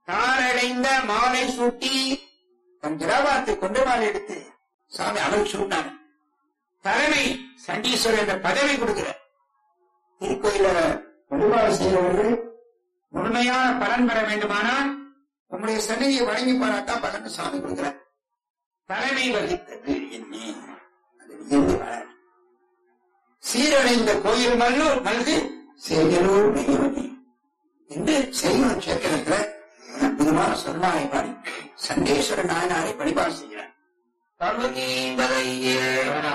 தாரடைந்த மாலை சூட்டி தன் திராவாரத்தை கொண்டு மாலை எடுத்து சாமி அவள் சூட்டினாங்க தலைமை சண்டீஸ்வரர் என்ற பதவி கொடுக்கிற திருக்கோயில வழிபாடு செய்கிறவர்கள் முழுமையான பலன் பெற வேண்டுமானால் உங்களுடைய சன்னதியை வழங்கி பாராட்டா பலன் சாமி கொடுக்கிறார் தலைமை வகித்தது என்ன அது வியந்து வளரும். சீரடைந்த கோயில் மல்லூர் மல்கு செய்களூர் மெய்யவனி என்று செய்வன் சேத்திரத்துல அற்புதமான சொன்னாரை பாடி சண்டேஸ்வர நாயனாரை வழிபாடு செய்கிறார் பார்வதீபதையே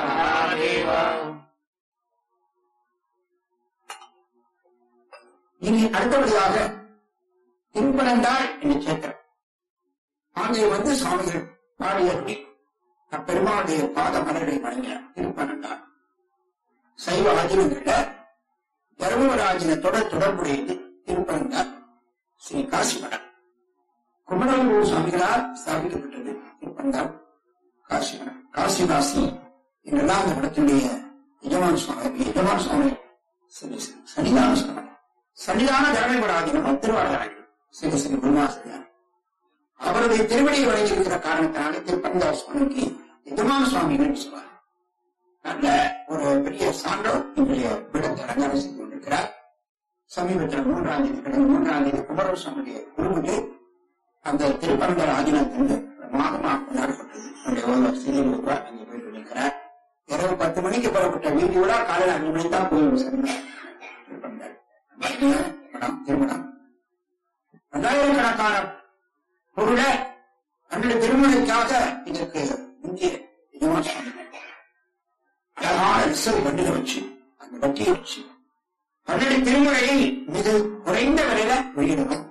இனி அடுத்தபடியாக திருப்பனந்தாள் என்று சேத்திரம் அங்கே வந்து சுவாமிகள் பாடியபடி அப்பெருமாளுடைய பாத மலரை வழங்கினார் திருப்பனந்தாள் சைவ ஆஜினங்கிட்ட தர்மராஜினத்தோட தொடர்புடையது திருப்பனந்தாள் ஸ்ரீ காசிமடம் குமரகுரு சுவாமிகளால் ஸ்தாபிக்கப்பட்டது திருப்பனந்தாள் காசிமடம் காசிதாசி என்றெல்லாம் அந்த இடத்துடைய எஜமான சுவாமி எஜமான சுவாமி ஸ்ரீ ஸ்ரீ சன்னிதான சுவாமி சன்னிதான தர்மபுராஜினம் திருவாரூராஜினம் ஸ்ரீ ஸ்ரீ குருமாசிரியார் அவருடைய திருவடியை வழங்கியிருக்கிற காரணத்தினால திருப்பந்தார் சுவாமிக்கு எஜமான சுவாமிகள் சொல்வார் நல்ல ஒரு பெரிய சான்றோர் இன்றைய விடத்தை அலங்காரம் செய்து கொண்டிருக்கிறார் சமீபத்தில் மூன்றாம் தேதி கடந்த மூன்றாம் தேதி குமரசுவாமியுடைய குருவுக்கு அந்த திருப்பரந்தர் ஆதினத்திலிருந்து மாதமாக கொண்டாடப்பட்டது என்னுடைய ஒருவர் செய்தி கொடுப்பார் அங்கே போயிட்டு இருக்கிறார் இரவு பத்து மணிக்கு புறப்பட்ட வீதியோட காலையில் அஞ்சு மணிக்கு தான் போய் சேர்ந்தார் திருப்பரந்தர் படம் திருமணம் பல்லாயிரக்கணக்கான பொருளை தன்னுடைய திருமணைக்காக இதற்கு இந்திய எஜமான சுவாமி அழகான ரிசர்வ் வண்டியில வச்சு அந்த வட்டியை வச்சு தன்னுடைய திருமுறையை மிக குறைந்த விலையில வெளியிடணும்